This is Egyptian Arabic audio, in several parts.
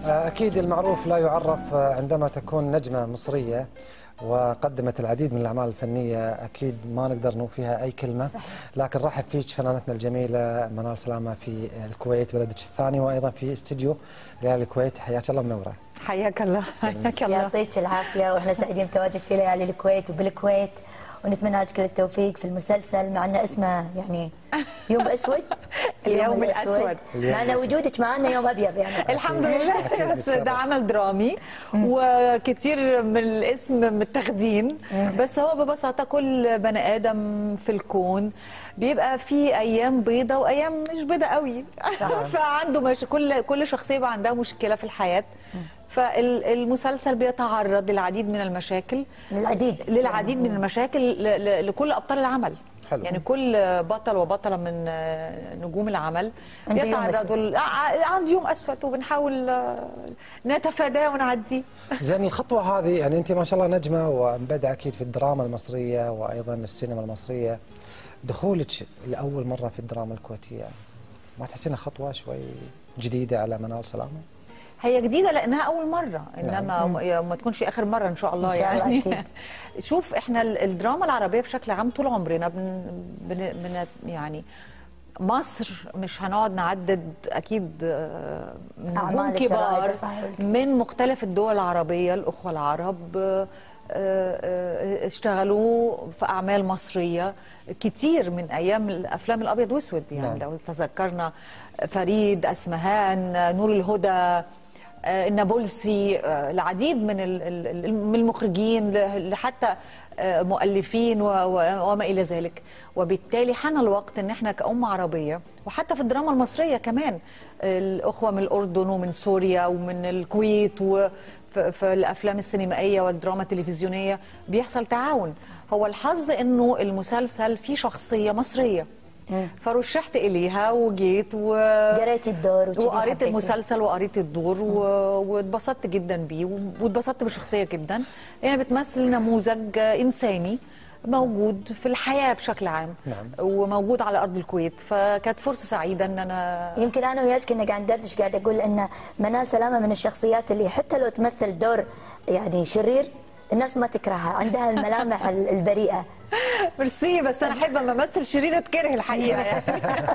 أكيد المعروف لا يعرف عندما تكون نجمة مصرية وقدمت العديد من الأعمال الفنية أكيد ما نقدر نوفيها أي كلمة صحيح. لكن رحب فيك فنانتنا الجميلة منال سلامة في الكويت بلدك الثاني وأيضا في استديو ليالي الكويت حياك الله منورة حياك الله حياك الله يعطيك العافيه واحنا سعيدين بتواجد في ليالي الكويت وبالكويت ونتمنى لك كل التوفيق في المسلسل مع ان اسمه يعني يوم اسود اليوم الأسود. اليوم مع ان الأسود. وجودك معنا يوم ابيض يعني الحمد لله أكيد بس نتشرف. ده عمل درامي وكتير من الاسم متاخدين بس هو ببساطه كل بني ادم في الكون بيبقى في ايام بيضة وايام مش بيضة قوي فعنده مش كل كل شخصيه بقى عندها مشكله في الحياه فالمسلسل بيتعرض للعديد من المشاكل للعديد للعديد من المشاكل ل- ل- لكل ابطال العمل حلو. يعني كل بطل وبطله من آه، نجوم العمل عنده يوم بيتعرضوا ل- ع- عنده يوم اسود وبنحاول آه، نتفاداه ونعديه زين الخطوة هذه يعني أنت ما شاء الله نجمة ومبدعة أكيد في الدراما المصرية وأيضا السينما المصرية دخولك لأول مرة في الدراما الكويتية ما تحسينها خطوة شوي جديدة على منال سلامة؟ هي جديده لانها اول مره انما م- ما تكونش اخر مره ان شاء الله إن شاء الله يعني أكيد. شوف احنا ال- الدراما العربيه بشكل عام طول عمرنا بن بن بن يعني مصر مش هنقعد نعدد اكيد آه، نجوم أعمال كبار الجرايد، صحيح. من مختلف الدول العربيه الاخوه العرب آه، آه، اشتغلوا في اعمال مصريه كتير من ايام الافلام الابيض واسود يعني نعم. لو تذكرنا فريد اسمهان نور الهدى آه، النابلسي آه، العديد من ال- ال- ال- من المخرجين ل- لحتى آه، مؤلفين و- و- وما الى ذلك وبالتالي حان الوقت ان احنا كأمة عربية وحتى في الدراما المصرية كمان الأخوة من الأردن ومن سوريا ومن الكويت و في في الافلام السينمائيه والدراما التلفزيونيه بيحصل تعاون هو الحظ انه المسلسل فيه شخصيه مصريه فرشحت اليها وجيت و قريتي الدور وكذي وقريت حبيتي. المسلسل وقريت الدور و- واتبسطت جدا بيه و- واتبسطت بالشخصيه جدا لانها بتمثل نموذج انساني موجود في الحياه بشكل عام نعم. وموجود على ارض الكويت فكانت فرصه سعيده ان انا يمكن انا وياك كنا قاعد ندردش قاعد اقول ان منال سلامه من الشخصيات اللي حتى لو تمثل دور يعني شرير الناس ما تكرهها عندها الملامح ال- البريئه ميرسي بس انا احب اما امثل شرير اتكره الحقيقه يعني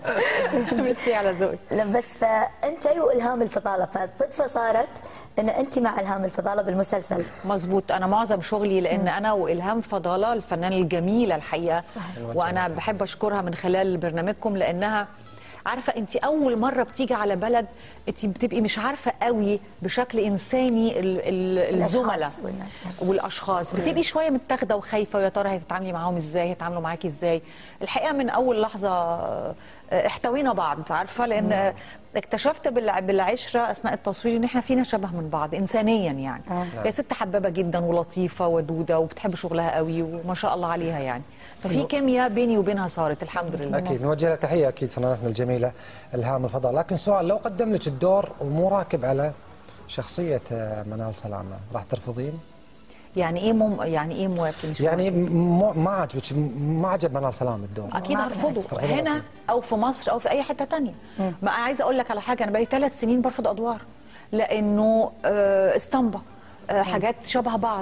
ميرسي على ذوقك لا بس فانت والهام الفضاله فالصدفه صارت ان انت مع الهام الفضاله بالمسلسل مظبوط انا معظم شغلي لان انا والهام فضاله الفنانه الجميله الحقيقه صحيح. وانا بحب اشكرها من خلال برنامجكم لانها عارفه انت اول مره بتيجي على بلد انت بتبقي مش عارفه قوي بشكل انساني ال- ال- الأشخاص الزملاء والناس. والاشخاص بتبقي شويه متاخده وخايفه ويا ترى هتتعاملي معاهم ازاي هيتعاملوا معاكي ازاي الحقيقه من اول لحظه آه، احتوينا بعض عارفه لان آه، اكتشفت بالع- بالعشره اثناء التصوير ان احنا فينا شبه من بعض انسانيا يعني هي ست حبابه جدا ولطيفه ودوده وبتحب شغلها قوي وما شاء الله عليها يعني ففي كيمياء بيني وبينها صارت الحمد لله أكيد نوجه لها تحية أكيد فنانتنا الجميلة إلهام الفضاء لكن سؤال لو قدم لك الدور ومو راكب على شخصية آه، منال سلامة راح ترفضين؟ يعني ايه مم يعني ايه موافق مش يعني مو- ما عجبك ما عجب منال سلامة الدور اكيد ما هرفضه ترفضه هنا أصلاً. او في مصر او في اي حته تانية ما عايزه اقول لك على حاجه انا بقالي ثلاث سنين برفض ادوار لانه آه، اسطمبه آه، حاجات شبه بعض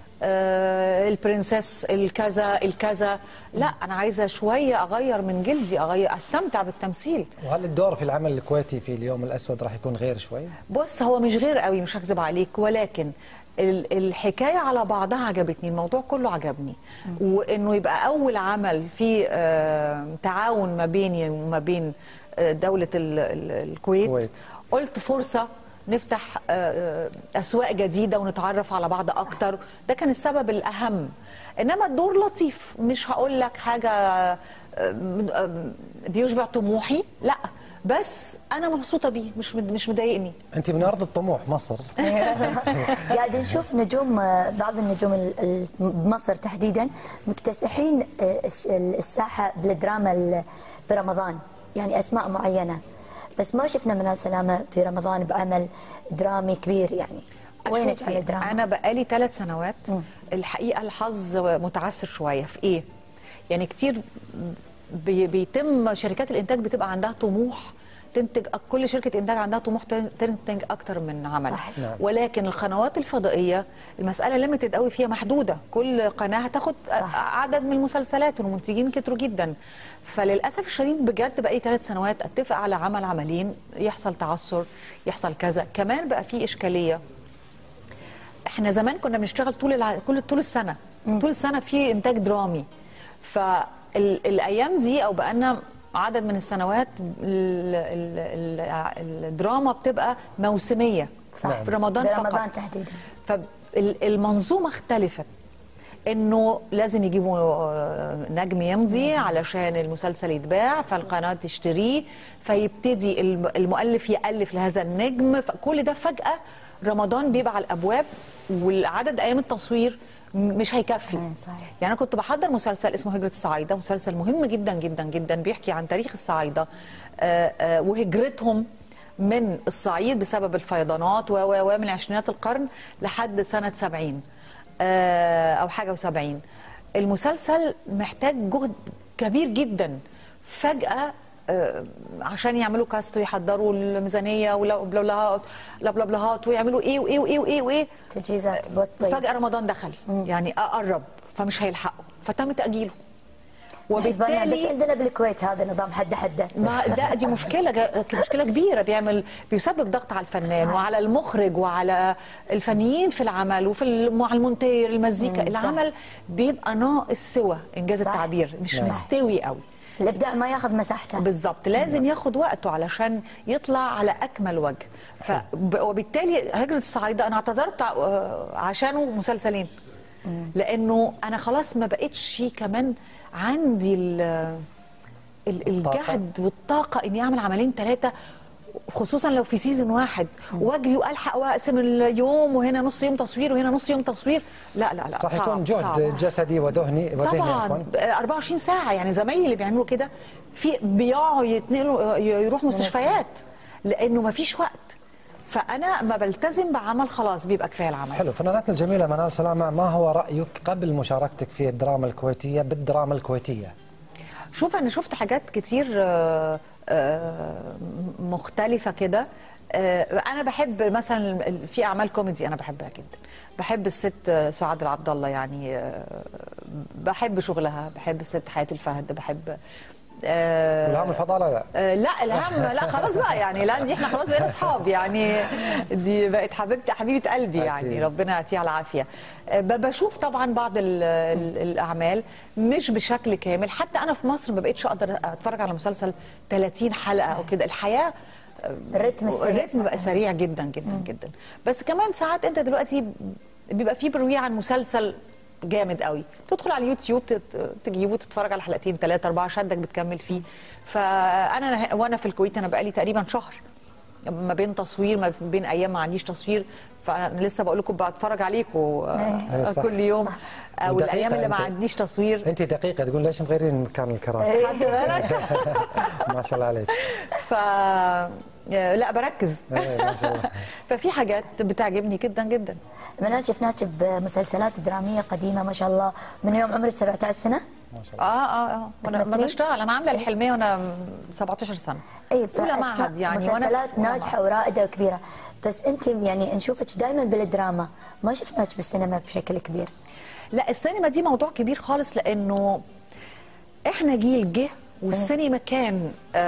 آه، البرنسس الكذا الكذا لا انا عايزه شويه اغير من جلدي اغير استمتع بالتمثيل وهل الدور في العمل الكويتي في اليوم الأسود راح يكون غير شوي؟ بص هو مش غير قوي مش هكذب عليك ولكن ال- الحكايه على بعضها عجبتني الموضوع كله عجبني وانه يبقى اول عمل في آه، تعاون ما بيني وما بين آه، دوله ال- ال- الكويت الكويت. قلت فرصه نفتح آه، آه، اسواق جديده ونتعرف على بعض اكتر ده كان السبب الاهم انما الدور لطيف مش هقول لك حاجه آه، آه، بيشبع طموحي لا بس انا مبسوطه بيه مش مد- مش مضايقني أنت من أرض الطموح مصر قاعد نشوف نجوم آه، بعض النجوم ال- ال- بمصر تحديدا مكتسحين آه، الس- الساحه بالدراما ال- برمضان يعني اسماء معينه بس ما شفنا منال سلامه في رمضان بعمل درامي كبير يعني وينك شوفي، عن الدراما؟ انا بقالي ثلاث سنوات الحقيقه الحظ متعثر شويه في ايه يعني كتير بي- بيتم شركات الانتاج بتبقى عندها طموح تنتج كل شركه انتاج عندها طموح تن- تنتج اكتر من عمل صح. نعم. ولكن القنوات الفضائيه المساله ليميتد قوي فيها محدوده كل قناه هتاخد صح. عدد من المسلسلات والمنتجين كتروا جدا فللاسف الشديد بجد بقى ثلاث سنوات اتفق على عمل عملين يحصل تعثر يحصل كذا كمان بقى في اشكاليه احنا زمان كنا بنشتغل طول الع... كل طول السنه طول السنه في انتاج درامي فالايام دي او بقالنا عدد من السنوات ال... ال... ال... الدراما بتبقى موسميه صح في رمضان فقط برمضان تحديدا فالمنظومه اختلفت انه لازم يجيبوا آه، نجم يمضي علشان المسلسل يتباع فالقناه تشتريه فيبتدي الم- المؤلف يالف لهذا النجم فكل ده فجاه رمضان بيبقى على الابواب والعدد ايام التصوير م- مش هيكفي أيوة صحيح. يعني انا كنت بحضر مسلسل اسمه هجره الصعايده مسلسل مهم جدا جدا جدا بيحكي عن تاريخ الصعايده آه، آه، وهجرتهم من الصعيد بسبب الفيضانات و و و من عشرينات القرن لحد سنه 70 آه، او حاجه و70 المسلسل محتاج جهد كبير جدا فجاه آه، عشان يعملوا كاست ويحضروا الميزانيه ولبلبلهات لبلبلهات ويعملوا ايه وايه وايه وايه وايه تجهيزات بطيء فجأة رمضان دخل يعني قرب فمش هيلحقوا فتم تأجيله وبالتالي بس وبالتالي عندنا بالكويت هذا نظام حد حده ما ده دي مشكله جا- مشكله كبيره بيعمل بيسبب ضغط على الفنان صح. وعلى المخرج وعلى الفنيين في العمل وفي الم- مع المونتير المزيكا مم، صح. العمل بيبقى ناقص سوى انجاز صح. التعبير مش نعم. مستوي قوي الابداع ما ياخذ مساحته بالظبط لازم ياخد وقته علشان يطلع على اكمل وجه ف... ب- وبالتالي هجره الصعايده انا اعتذرت ع- عشانه مسلسلين لانه انا خلاص ما بقتش كمان عندي ال... ال- الجهد والطاقه اني اعمل عملين ثلاثه خصوصا لو في سيزون واحد واجري والحق واقسم اليوم وهنا نص يوم تصوير وهنا نص يوم تصوير لا لا لا راح صعب- يكون جهد صعب. جسدي وذهني وذهني طبعا عفوا ب- 24 ساعه يعني زمايلي اللي بيعملوا كده في بيقعوا يتنقلوا ي- يروحوا مستشفيات لانه ما فيش وقت فانا ما بلتزم بعمل خلاص بيبقى كفايه العمل حلو فناناتنا الجميلة منال سلامة ما هو رأيك قبل مشاركتك في الدراما الكويتية بالدراما الكويتية شوف انا شفت حاجات كتير آه، آه، مختلفه كده آه، انا بحب مثلا ال- في اعمال كوميدي انا بحبها جدا بحب الست آه، سعاد العبد الله يعني آه، بحب شغلها بحب الست حياه الفهد بحب آه، والهام الفضالة لا آه، لا الهم لا خلاص بقى يعني لا دي احنا خلاص بقينا اصحاب يعني دي بقت حبيبتي حبيبه قلبي يعني أكيد. ربنا يعطيها العافيه آه، ب- بشوف طبعا بعض ال ال الاعمال مش بشكل كامل حتى انا في مصر ما بقتش اقدر اتفرج على مسلسل 30 حلقه او كده الحياه الرتم السريع الريتم بقى صح. سريع جدا جدا جدا بس كمان ساعات انت دلوقتي بيبقى في برويه عن مسلسل جامد قوي تدخل على اليوتيوب تت- تجيبه تتفرج على حلقتين ثلاثه اربعه شدك بتكمل فيه فانا نه- وانا في الكويت انا بقالي تقريبا شهر ما بين تصوير ما بين ايام ما عنديش تصوير فانا لسه بقول لكم بتفرج عليكم أيوة صح. كل يوم او ودقيقة الايام اللي ما أنت. عنديش تصوير أنت دقيقة تقول ليش مغيرين مكان الكراسي خدت بالك ما شاء الله عليك ف لا بركز إيه، ما شاء الله ففي حاجات بتعجبني جدا جدا منال شفناك بمسلسلات دراميه قديمه ما شاء الله من يوم عمرك 17 سنه ما شاء الله اه اه اه وانا بتمثلين؟ وانا بشتغل انا عامله الحلميه وانا 17 سنه اي اولى فأسماء معهد يعني وانا مسلسلات في أولى ناجحه معهد. ورائده وكبيره بس انت يعني نشوفك دائما بالدراما ما شفناك بالسينما بشكل كبير لا السينما دي موضوع كبير خالص لانه احنا جيل جه والسينما كان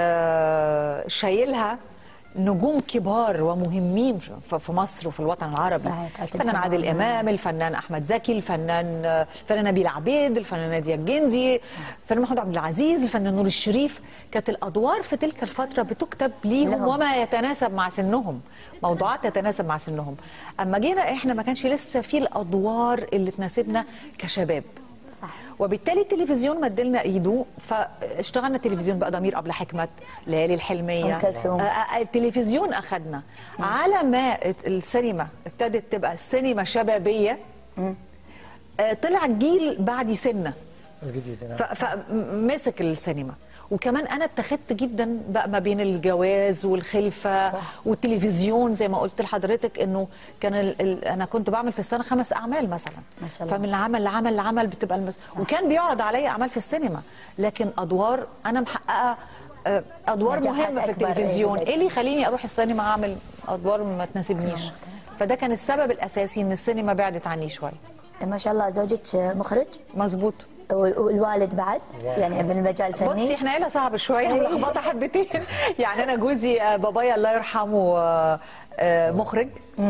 آه شايلها نجوم كبار ومهمين ف- في مصر وفي الوطن العربي صحيح، فاتن الفنان عادل حمامة. امام الفنان احمد زكي الفنان آه، الفنان نبيل عبيد الفنان ناديه الجندي الفنان محمود عبد العزيز الفنان نور الشريف كانت الادوار في تلك الفتره بتكتب ليهم لهم. وما يتناسب مع سنهم موضوعات تتناسب مع سنهم اما جينا احنا ما كانش لسه في الادوار اللي تناسبنا كشباب صح وبالتالي التلفزيون مدلنا ايده فاشتغلنا تلفزيون بقى ضمير قبل حكمه ليالي الحلميه أم كلثوم. آه، آه، التلفزيون اخذنا على ما السينما ابتدت تبقى السينما شبابيه آه، طلع جيل بعد سنه الجديد نعم. ف- فمسك السينما وكمان انا اتخذت جدا بقى ما بين الجواز والخلفه صح. والتلفزيون زي ما قلت لحضرتك انه كان ال ال انا كنت بعمل في السنه خمس اعمال مثلا ما شاء الله. فمن العمل لعمل لعمل بتبقى المس... وكان بيعرض عليا اعمال في السينما لكن ادوار انا محققه آه، ادوار نجاحات مهمه في أكبر، التلفزيون إيه. ايه اللي يخليني اروح السينما اعمل ادوار ما تناسبنيش فده كان السبب الاساسي ان السينما بعدت عني شويه ما شاء الله زوجك مخرج مظبوط وال- والوالد بعد يعني من المجال بصي الفني احنا عيله صعبه شويه ملخبطه حبتين يعني انا جوزي آه، بابايا الله يرحمه آه، آه، مخرج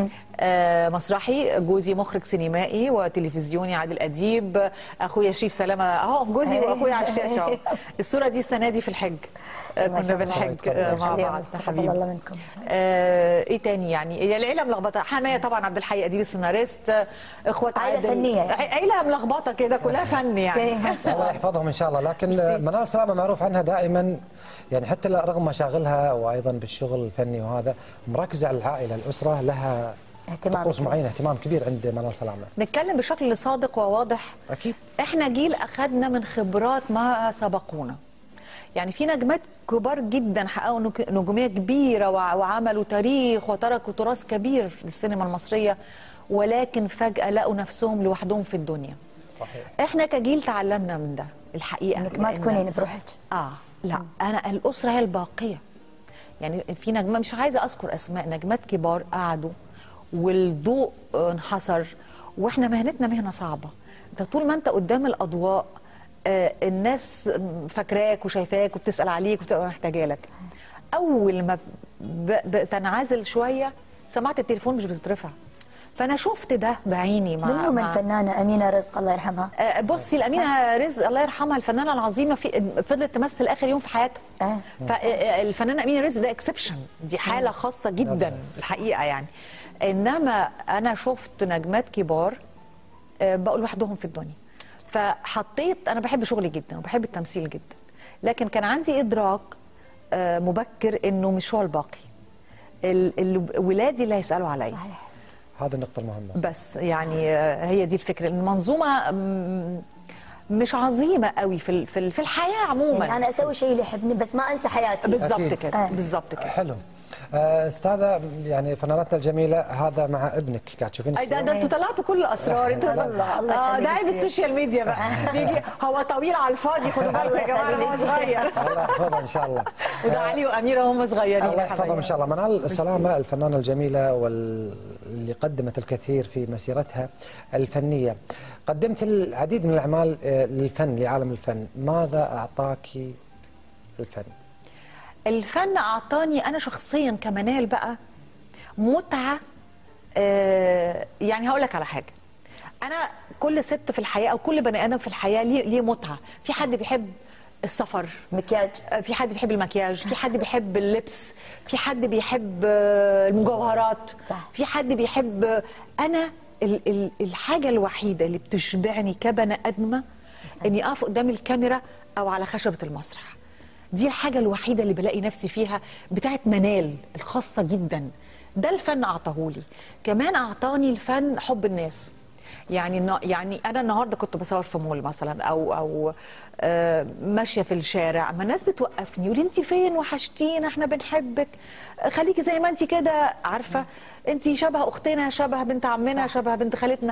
آه، مسرحي جوزي مخرج سينمائي وتلفزيوني عادل اديب اخويا شريف سلامه اهو جوزي واخويا على الشاشه اهو الصوره دي السنه دي في الحج آه، ما كنا شاء الله. بنحج آه، مع اليوم بعض تقبل حبيبي الله منكم آه، ايه تاني يعني هي العيله ملخبطه حمايه طبعا عبد الحي اديب السيناريست آه، اخوات عائلة عادل فنية يعني. ع- عيله ملخبطه كده كلها فن يعني ما شاء الله الله يحفظهم ان شاء الله لكن منال سلامه معروف عنها دائما يعني حتى رغم مشاغلها وايضا بالشغل الفني وهذا مركزه على العائله الاسره لها اهتمام طقوس كبير. معينه اهتمام كبير عند منال سلامه نتكلم بشكل صادق وواضح اكيد احنا جيل اخذنا من خبرات ما سبقونا يعني في نجمات كبار جدا حققوا نج- نجوميه كبيره وع- وعملوا تاريخ وتركوا تراث كبير للسينما المصريه ولكن فجاه لقوا نفسهم لوحدهم في الدنيا صحيح احنا كجيل تعلمنا من ده الحقيقه انك ما لأن- تكونين بروحك اه لا انا الاسره هي الباقيه يعني في نجمه مش عايزه اذكر اسماء نجمات كبار قعدوا والضوء آه، انحصر واحنا مهنتنا مهنه صعبه انت طول ما انت قدام الاضواء آه، الناس فاكراك وشايفاك وبتسال عليك وبتبقى محتاجه لك اول ما ب- بتنعزل شويه سمعت التليفون مش بتترفع فانا شفت ده بعيني مع منهم مع- الفنانه امينه رزق الله يرحمها آه، بصي الامينه رزق الله يرحمها الفنانه العظيمه في فضلت تمثل اخر يوم في حياتها آه. فالفنانه امينه رزق ده اكسبشن دي حاله خاصه جدا الحقيقه يعني انما انا شفت نجمات كبار آه، بقوا لوحدهم في الدنيا فحطيت انا بحب شغلي جدا وبحب التمثيل جدا لكن كان عندي ادراك آه، مبكر انه مش هو الباقي ال- ال- ولادي اللي هيسالوا عليا صحيح هذه النقطه المهمه بس يعني آه، هي دي الفكره المنظومه مم، مش عظيمه قوي في ال- في ال- في الحياه عموما يعني انا اسوي شيء اللي يحبني بس ما انسى حياتي بالظبط أكيد. كده آه. بالظبط كده حلو آه، استاذه يعني فنانتنا الجميله هذا مع ابنك قاعد تشوفين اي ده, الصورة؟ ده انتوا طلعتوا كل الاسرار انتوا الله- الله اه ده عيب يخليك. السوشيال ميديا بقى بيجي هو طويل على الفاضي خدوا بالكم يا جماعه هو صغير الله يحفظها ان شاء الله وده علي واميره هم صغيرين الله يا يحفظهم ان حبايبي. شاء الله منال سلامه الفنانه الجميله واللي قدمت الكثير في مسيرتها الفنيه قدمت العديد من الاعمال آه، للفن لعالم الفن ماذا اعطاك الفن الفن اعطاني انا شخصيا كمنال بقى متعه آه يعني هقول لك على حاجه انا كل ست في الحياه او كل بني ادم في الحياه ليه ليه متعه في حد بيحب السفر مكياج آه، في حد بيحب المكياج في حد بيحب اللبس في حد بيحب آه، المجوهرات صح. في حد بيحب آه، انا ال- ال- الحاجه الوحيده اللي بتشبعني كبني ادمه اني اقف قدام الكاميرا او على خشبه المسرح دي الحاجه الوحيده اللي بلاقي نفسي فيها بتاعت منال الخاصه جدا ده الفن اعطاهولي كمان اعطاني الفن حب الناس يعني النا- يعني انا النهارده كنت بصور في مول مثلا او او آه، ماشيه في الشارع ما الناس بتوقفني يقول انت فين وحشتينا احنا بنحبك آه، خليكي زي ما انت كده عارفه انت شبه اختنا شبه بنت عمنا شبه بنت خالتنا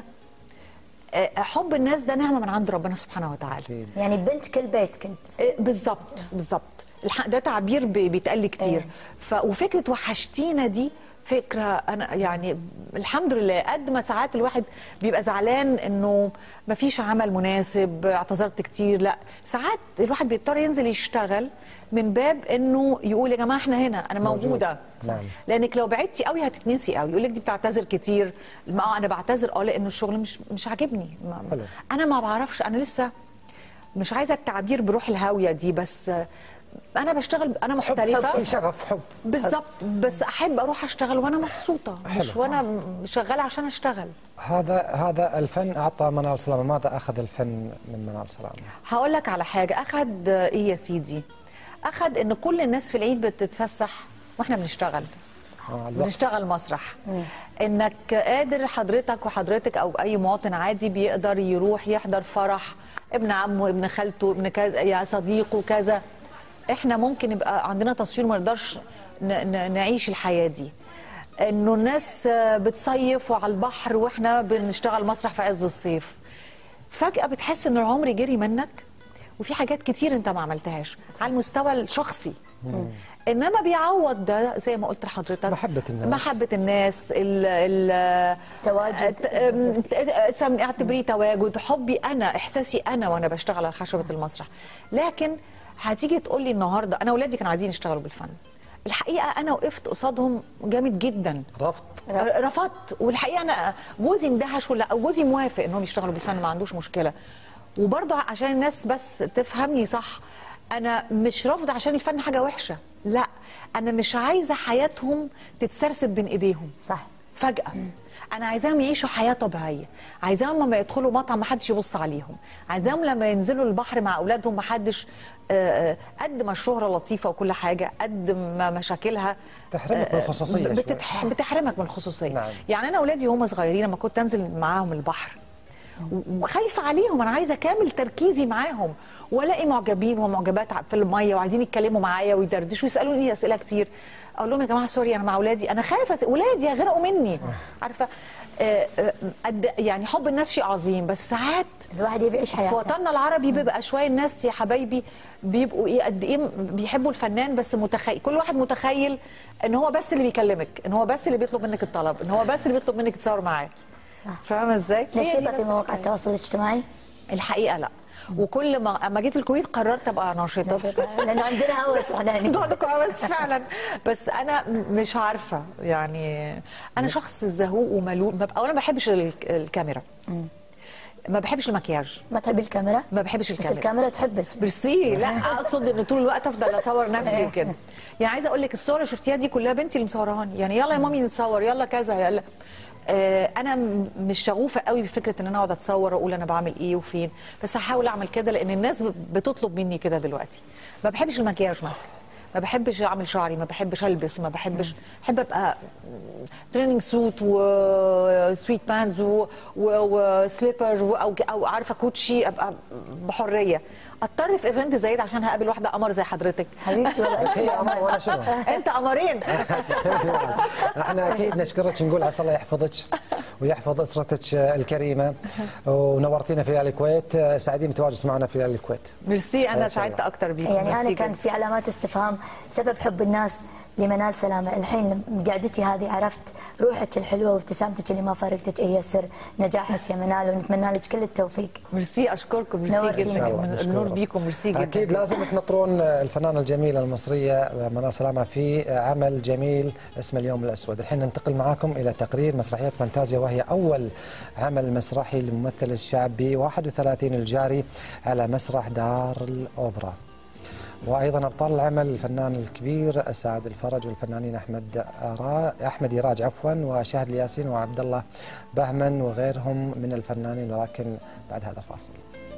آه، حب الناس ده نعمه من عند ربنا سبحانه وتعالى أكيد. يعني بنت كل بيت كنت إيه بالظبط بالظبط الح- ده تعبير بي- بيتقال لي كتير إيه. ف وفكره وحشتينا دي فكره انا يعني الحمد لله قد ما ساعات الواحد بيبقى زعلان انه ما فيش عمل مناسب اعتذرت كتير لا ساعات الواحد بيضطر ينزل يشتغل من باب انه يقول يا جماعه احنا هنا انا موجود. موجوده نعم. لانك لو بعدتي قوي هتتنسي قوي يقول لك دي بتعتذر كتير ما انا بعتذر اه لانه الشغل مش مش عاجبني ما- حلو. انا ما بعرفش انا لسه مش عايزه التعبير بروح الهاويه دي بس آه، انا بشتغل انا حب محترفه حب في شغف حب بالظبط بس احب اروح اشتغل وانا مبسوطه مش حلو. وانا م- شغاله عشان اشتغل هذا هذا الفن اعطى منال سلامه ماذا اخذ الفن من منال سلامه هقول لك على حاجه اخد آه، ايه يا سيدي اخد ان كل الناس في العيد بتتفسح واحنا بنشتغل آه، الوقت. بنشتغل مسرح انك قادر حضرتك وحضرتك او اي مواطن عادي بيقدر يروح يحضر فرح ابن عمه ابن خالته ابن كذا يا صديقه كذا احنا ممكن يبقى عندنا تصوير ما نقدرش ن- ن- نعيش الحياه دي انه الناس بتصيف وعلى البحر واحنا بنشتغل مسرح في عز الصيف فجاه بتحس ان العمر جري منك وفي حاجات كتير انت ما عملتهاش على المستوى الشخصي انما بيعوض ده زي ما قلت لحضرتك محبة الناس. محبه الناس ال ال تواجد. ت- أم- ت- سم- اعتبريه تواجد حبي انا احساسي انا وانا بشتغل على خشبه المسرح لكن هتيجي تقول لي النهارده انا اولادي كانوا عايزين يشتغلوا بالفن الحقيقه انا وقفت قصادهم جامد جدا رفض رفضت والحقيقه انا جوزي اندهش ولا جوزي موافق انهم يشتغلوا بالفن ما عندوش مشكله وبرضه عشان الناس بس تفهمني صح انا مش رافضه عشان الفن حاجه وحشه لا انا مش عايزه حياتهم تتسرسب بين ايديهم صح فجأة أنا عايزاهم يعيشوا حياة طبيعية عايزاهم لما يدخلوا مطعم محدش يبص عليهم عايزاهم لما ينزلوا البحر مع أولادهم محدش آه، آه، قد ما الشهرة لطيفة وكل حاجة قد ما مشاكلها تحرمك من الخصوصية شوي. بتتح... بتحرمك من الخصوصية نعم. يعني أنا أولادي وهم صغيرين لما كنت أنزل معاهم البحر وخايفه عليهم انا عايزه كامل تركيزي معاهم والاقي معجبين ومعجبات في الميه وعايزين يتكلموا معايا ويدردشوا ويسالوني اسئله كتير اقول لهم يا جماعه سوري انا مع اولادي انا خايفه أس- اولادي هيغرقوا مني عارفه آه، آه، قد يعني حب الناس شيء عظيم بس ساعات الواحد يبي يعيش في حياته وطننا العربي بيبقى شويه الناس يا حبايبي بيبقوا ايه قد ايه بيحبوا الفنان بس متخيل كل واحد متخيل ان هو بس اللي بيكلمك ان هو بس اللي بيطلب منك الطلب ان هو بس اللي بيطلب منك تصور معاه صح فاهمه ازاي؟ هي دي نشيطة بس في مواقع الحكاية. التواصل الاجتماعي الحقيقه لا وكل ما اما جيت الكويت قررت ابقى ناشطه نشيطة لأن عندنا هوس احنا انتوا عندكم هوس فعلا بس انا م- مش عارفه يعني انا شخص زهوق وملول ببقى اولا ما بحبش ال- الكاميرا ما بحبش المكياج ما تحبي الكاميرا ما بحبش بس الكاميرا الكاميرا تحبك ميرسي لا اقصد ان طول الوقت افضل اصور نفسي وكده يعني عايزه اقول لك الصور اللي شفتيها دي كلها بنتي اللي مصورهاني يعني يلا يا مامي نتصور يلا كذا يلا آه انا م- مش شغوفه قوي بفكره ان انا اقعد اتصور واقول انا بعمل ايه وفين بس هحاول اعمل كده لان الناس ب- بتطلب مني كده دلوقتي ما بحبش المكياج مثلا ما بحبش اعمل شعري ما بحبش البس ما بحبش بحب ابقى تريننج سوت وسويت بانز وسليبر او او عارفه كوتشي ابقى بحريه اضطر في ايفنت زي ده عشان هقابل واحده قمر زي حضرتك حبيبتي والله بس هي قمر وانا شنو؟ انت قمرين احنا اكيد نشكرك نقول عسى الله يحفظك ويحفظ اسرتك الكريمه ونورتينا في الكويت سعيدين بتواجدك معنا في الكويت ميرسي انا ما شاء سعدت الله. اكتر بيك يعني ميرسي انا جداً. كانت في علامات استفهام سبب حب الناس لمنال سلامه الحين من قعدتي هذه عرفت روحك الحلوه وابتسامتك اللي ما فارقتك هي سر نجاحك يا منال ونتمنى لك كل التوفيق ميرسي اشكركم ميرسي نورتينا. جدا إن شاء الله، من نشكرك. النور بيكم ميرسي جدا اكيد لازم تنطرون الفنانه الجميله المصريه منال سلامه في عمل جميل اسمه اليوم الاسود الحين ننتقل معاكم الى تقرير مسرحيه فانتازيا وهي اول عمل مسرحي للممثل الشعبي 31 الجاري على مسرح دار الاوبرا وايضا ابطال العمل الفنان الكبير سعد الفرج والفنانين احمد را... احمد يراج عفوا وشهد الياسين وعبد الله بهمن وغيرهم من الفنانين ولكن بعد هذا الفاصل